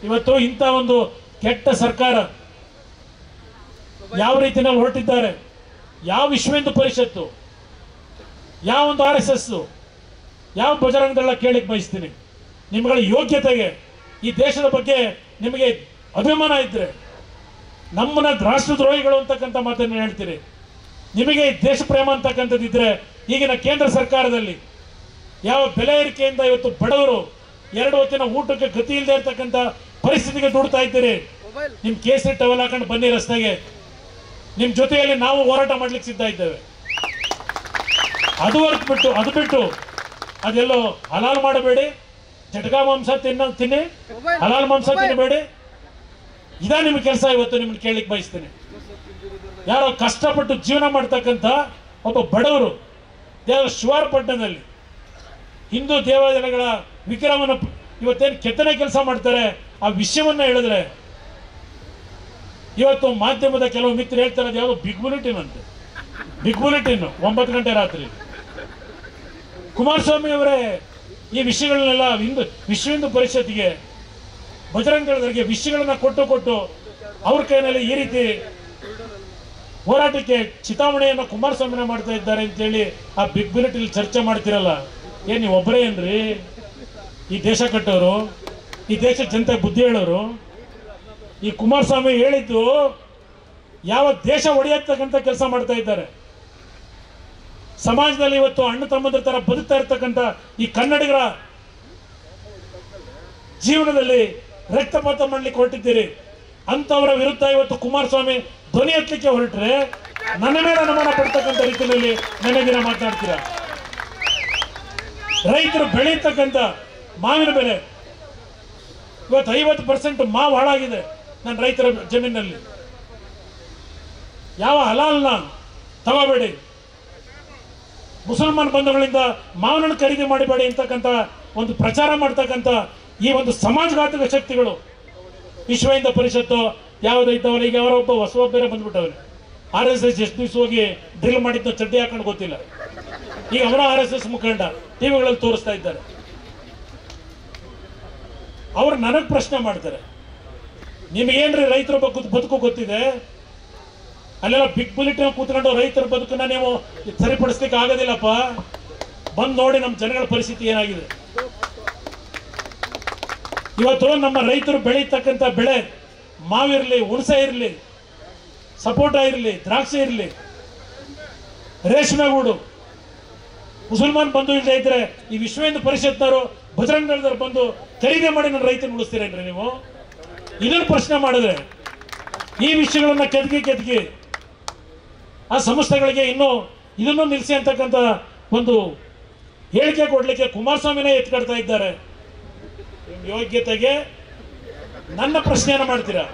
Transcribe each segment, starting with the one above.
ಇವತ್ತು ಇಂಥ ಒಂದು ಕೆಟ್ಟ ಸರ್ಕಾರ ಯಾವ ರೀತಿಯಲ್ಲಿ ಹೊರಟಿದ್ದಾರೆ ಯಾವ ವಿಶ್ವ ಹಿಂದೂ ಪರಿಷತ್ತು ಯಾವ ಒಂದು ಆರ್ ಎಸ್ ಎಸ್ ಯಾವ ಬಜರಂಗ ದಳ ಕೇಳಿಕ್ ಬಯಸ್ತೀನಿ ನಿಮ್ಗಳ ಯೋಗ್ಯತೆಗೆ ಈ ದೇಶದ ಬಗ್ಗೆ ನಿಮಗೆ ಅಭಿಮಾನ ಇದ್ರೆ ನಮ್ಮನ್ನ ರಾಷ್ಟ್ರದ್ರೋಹಿಗಳು ಅಂತಕ್ಕಂಥ ಮಾತನ್ನು ಹೇಳ್ತೀರಿ ನಿಮಗೆ ಈ ದೇಶ ಪ್ರೇಮ ಅಂತಕ್ಕಂಥದ್ದಿದ್ರೆ ಈಗಿನ ಕೇಂದ್ರ ಸರ್ಕಾರದಲ್ಲಿ ಯಾವ ಬೆಲೆ ಏರಿಕೆಯಿಂದ ಇವತ್ತು ಬಡವರು ಎರಡು ಹೊತ್ತಿನ ಊಟಕ್ಕೆ ಗತಿ ಇಲ್ಲದೆ ಇರ್ತಕ್ಕಂಥ ಪರಿಸ್ಥಿತಿಗೆ ದುಡ್ತಾ ಇದ್ದೀರಿ ನಿಮ್ ಕೇಸರಿ ಟವಲ್ ಹಾಕೊಂಡು ಬನ್ನಿ ರಸ್ತೆಗೆ ನಿಮ್ ಜೊತೆಯಲ್ಲಿ ನಾವು ಹೋರಾಟ ಮಾಡ್ಲಿಕ್ಕೆ ಸಿದ್ಧ ಇದ್ದೇವೆ ಅದು ಹೊರತು ಬಿಟ್ಟು ಅದು ಬಿಟ್ಟು ಅದೆಲ್ಲೋ ಹಲಾಲ್ ಮಾಡಬೇಡಿ ಜಟಕಾ ಮಾಂಸ ತಿನ್ನ ತಿನ್ನಿ ಹಲಾಲ್ ಮಾಂಸ ತಿನ್ನಬೇಡಿ ಇದ ನಿಮ್ ಕೆಲಸ ಇವತ್ತು ನಿಮ್ಗೆ ಕೇಳಲಿಕ್ಕೆ ಬಯಸ್ತೀನಿ ಯಾರೋ ಕಷ್ಟಪಟ್ಟು ಜೀವನ ಮಾಡ್ತಕ್ಕಂಥ ಒಬ್ಬ ಬಡವರು ದೇವರ ಶಿವಾರಪಟ್ಟಣದಲ್ಲಿ ಹಿಂದೂ ದೇವಾಲಯಗಳ ವಿಗ್ರಹವನ್ನು ಇವತ್ತೇನು ಕೆತ್ತನೆ ಕೆಲಸ ಮಾಡ್ತಾರೆ ಆ ವಿಷಯವನ್ನ ಹೇಳಿದ್ರೆ ಇವತ್ತು ಮಾಧ್ಯಮದ ಕೆಲವು ಮಿತ್ರರು ಹೇಳ್ತಾರೆ ಅದು ಯಾವುದೋ ಬಿಗ್ ಬುಲೆಟಿನ್ ಅಂತೆ ಬಿಗ್ ಬುಲೆಟಿನ್ ಒಂಬತ್ತು ಗಂಟೆ ರಾತ್ರಿ ಕುಮಾರಸ್ವಾಮಿ ಅವರೇ ಈ ವಿಷಯಗಳನ್ನೆಲ್ಲ ಹಿಂದೂ ವಿಶ್ವ ಹಿಂದೂ ಪರಿಷತ್ತಿಗೆ ಬಜರಂಗ ದಳದವರಿಗೆ ವಿಷಯಗಳನ್ನ ಕೊಟ್ಟು ಕೊಟ್ಟು ಅವ್ರ ಕೈನಲ್ಲಿ ಈ ರೀತಿ ಹೋರಾಟಕ್ಕೆ ಚಿತಾವಣೆಯನ್ನು ಕುಮಾರಸ್ವಾಮಿನ ಮಾಡ್ತಾ ಇದ್ದಾರೆ ಅಂತೇಳಿ ಆ ಬಿಗ್ ಬುಲೆಟಿನ್ ಚರ್ಚೆ ಮಾಡ್ತಿರಲ್ಲ ಏನ್ ನೀವು ಒಬ್ಬರೇ ಏನ್ರಿ ಈ ದೇಶ ಕಟ್ಟೋರು ಈ ದೇಶ ಜನತೆ ಬುದ್ಧಿ ಹೇಳೋರು ಈ ಕುಮಾರಸ್ವಾಮಿ ಹೇಳಿದ್ದು ಯಾವ ದೇಶ ಒಡೆಯತಕ್ಕಂಥ ಕೆಲಸ ಮಾಡ್ತಾ ಇದ್ದಾರೆ ಸಮಾಜದಲ್ಲಿ ಇವತ್ತು ಅಣ್ಣ ತಮ್ಮಂದ್ರ ತರ ಬದುಕ್ತಾ ಇರ್ತಕ್ಕಂಥ ಈ ಕನ್ನಡಿಗರ ಜೀವನದಲ್ಲಿ ರಕ್ತಪಾತ ಮಾಡ್ಲಿಕ್ಕೆ ಹೊರಟಿದ್ದೀರಿ ಅಂತವರ ವಿರುದ್ಧ ಇವತ್ತು ಕುಮಾರಸ್ವಾಮಿ ಧ್ವನಿ ಎತ್ತಲಿಕ್ಕೆ ಹೊರಟ್ರೆ ನನ್ನ ಮೇಲೆ ಅನುಮಾನ ಪಡ್ತಕ್ಕಂಥ ರೀತಿಯಲ್ಲಿ ನೆನೆ ದಿನ ಮಾತನಾಡ್ತೀರಾ ರೈತರು ಬೆಳೀತಕ್ಕಂಥ ಮಾವಿನ ಬೆಲೆ ಇವತ್ತು ಐವತ್ತು ಪರ್ಸೆಂಟ್ ಮಾವು ಹಾಳಾಗಿದೆ ನನ್ನ ರೈತರ ಜಮೀನಲ್ಲಿ ಯಾವ ಹಲಾಲ್ನ ತಗೋಬೇಡಿ ಮುಸಲ್ಮಾನ್ ಬಂಧುಗಳಿಂದ ಮಾವನನ್ನು ಖರೀದಿ ಮಾಡಬೇಡಿ ಅಂತಕ್ಕಂಥ ಒಂದು ಪ್ರಚಾರ ಮಾಡ್ತಕ್ಕಂಥ ಈ ಒಂದು ಸಮಾಜಘಾತಕ ಶಕ್ತಿಗಳು ವಿಶ್ವ ಹಿಂದೂ ಪರಿಷತ್ತು ಯಾವುದೋ ಇದ್ದವಲ್ಲ ಈಗ ಅವರ ಒಬ್ಬ ಹೊಸ ಬೇರೆ ಬಂದ್ಬಿಟ್ಟವ್ರೆ ಆರ್ ಎಸ್ ಎಸ್ ಎಷ್ಟು ದಿವಸ ಹೋಗಿ ಡ್ರಿಲ್ ಮಾಡಿದ್ದು ಚಡ್ಡಿ ಹಾಕೊಂಡು ಗೊತ್ತಿಲ್ಲ ಈಗ ಅವರ ಆರ್ ಎಸ್ ಎಸ್ ಮುಖಂಡ ಟಿವಿಗಳಲ್ಲಿ ತೋರಿಸ್ತಾ ಇದ್ದಾರೆ ಅವ್ರು ನನಗೆ ಪ್ರಶ್ನೆ ಮಾಡ್ತಾರೆ ನಿಮಗೇನ್ರಿ ರೈತರ ಬಗ್ಗೆ ಬದುಕು ಗೊತ್ತಿದೆ ಅಲ್ಲೆಲ್ಲ ಬಿಗ್ ಬುಲೆಟಿನ್ ಕೂತ್ಕೊಂಡು ರೈತರ ಬದುಕನ್ನ ನೀವು ಸರಿಪಡಿಸ್ಲಿಕ್ಕೆ ಆಗೋದಿಲ್ಲಪ್ಪ ಬಂದು ನೋಡಿ ನಮ್ಮ ಜನಗಳ ಪರಿಸ್ಥಿತಿ ಏನಾಗಿದೆ ಇವತ್ತು ನಮ್ಮ ರೈತರು ಬೆಳೀತಕ್ಕಂಥ ಬೆಳೆ ಮಾವಿರಲಿ ಹುಣಸೆ ಇರಲಿ ಸಪೋಟ ಇರಲಿ ದ್ರಾಕ್ಷಿ ಇರಲಿ ರೇಷ್ಮೆ ಗೂಡು ಮುಸಲ್ಮಾನ್ ಬಂಧು ಇಲ್ಲದೆ ಇದ್ರೆ ಈ ವಿಶ್ವ ಹಿಂದೂ ಪರಿಷತ್ನವರು ಬಜರಂಗ ದಳದವ್ರು ಬಂದು ಖರೀದಿ ಮಾಡಿ ನನ್ನ ರೈತನ ಉಳಿಸ್ತೀರೇನ್ರಿ ನೀವು ಇದನ್ನು ಪ್ರಶ್ನೆ ಮಾಡಿದ್ರೆ ಈ ವಿಷಯಗಳನ್ನ ಕೆದಕಿ ಕೆದಕಿ ಆ ಸಂಸ್ಥೆಗಳಿಗೆ ಇನ್ನೂ ಇದನ್ನು ನಿಲ್ಲಿಸಿ ಅಂತಕ್ಕಂಥ ಒಂದು ಹೇಳಿಕೆ ಕೊಡ್ಲಿಕ್ಕೆ ಕುಮಾರಸ್ವಾಮಿನೇ ಎತ್ಕೊಡ್ತಾ ಇದ್ದಾರೆ ನಿಮ್ ಯೋಗ್ಯತೆಗೆ ನನ್ನ ಪ್ರಶ್ನೆಯನ್ನು ಮಾಡ್ತೀರಾ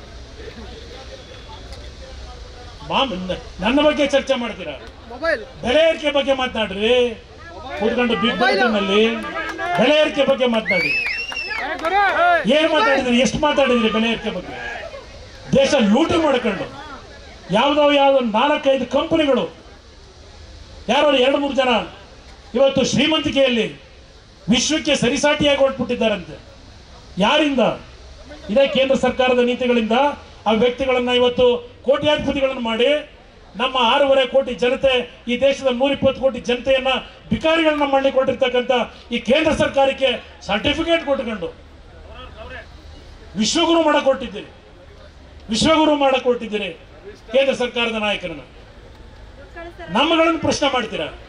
ಮಾಮ್ ನನ್ನ ಬಗ್ಗೆ ಚರ್ಚೆ ಮಾಡ್ತೀರಾ ಮೊಬೈಲ್ ಬೆಲೆ ಏರಿಕೆ ಬಗ್ಗೆ ಮಾತನಾಡ್ರಿ ಕೂತ್ಕೊಂಡು ಬಿಗ್ ನಲ್ಲಿ ಬೆಲೆ ಏರಿಕೆ ಬಗ್ಗೆ ಮಾತನಾಡಿ ಏನ್ ಮಾತಾಡಿದ್ರಿ ಎಷ್ಟು ಮಾತಾಡಿದ್ರಿ ಬೆಲೆ ಏರಿಕೆ ಬಗ್ಗೆ ದೇಶ ಲೂಟಿ ಮಾಡ್ಕೊಂಡು ಯಾವ್ದೋ ಯಾವ್ದೋ ನಾಲ್ಕೈದು ಕಂಪನಿಗಳು ಯಾರೋ ಎರಡು ಮೂರು ಜನ ಇವತ್ತು ಶ್ರೀಮಂತಿಕೆಯಲ್ಲಿ ವಿಶ್ವಕ್ಕೆ ಸರಿಸಾಟಿಯಾಗಿ ಹೊರಟ್ಬಿಟ್ಟಿದ್ದಾರಂತೆ ಯಾರಿಂದ ಇದೇ ಕೇಂದ್ರ ಸರ್ಕಾರದ ನೀತಿಗಳಿಂದ ಆ ವ್ಯಕ್ತಿಗಳನ್ನ ಇವತ್ತು ಕೋಟ್ಯಾಧಿಪತಿಗಳನ್ನು ಮಾಡಿ ನಮ್ಮ ಆರೂವರೆ ಕೋಟಿ ಜನತೆ ಈ ದೇಶದ ನೂರಿಪ್ಪತ್ತು ಕೋಟಿ ಜನತೆಯನ್ನ ಭಿಕಾರಿಗಳನ್ನ ಮಾಡ್ಲಿಕ್ಕೆ ಕೊಟ್ಟಿರ್ತಕ್ಕಂಥ ಈ ಕೇಂದ್ರ ಸರ್ಕಾರಕ್ಕೆ ಸರ್ಟಿಫಿಕೇಟ್ ಕೊಟ್ಕೊಂಡು ವಿಶ್ವಗುರು ಮಾಡಕ್ ಕೊಟ್ಟಿದ್ದೀರಿ ವಿಶ್ವಗುರು ಮಾಡಕ್ ಕೊಟ್ಟಿದ್ದೀರಿ ಕೇಂದ್ರ ಸರ್ಕಾರದ ನಾಯಕರನ್ನ ನಮ್ಮಗಳನ್ನು ಪ್ರಶ್ನೆ ಮಾಡ್ತೀರಾ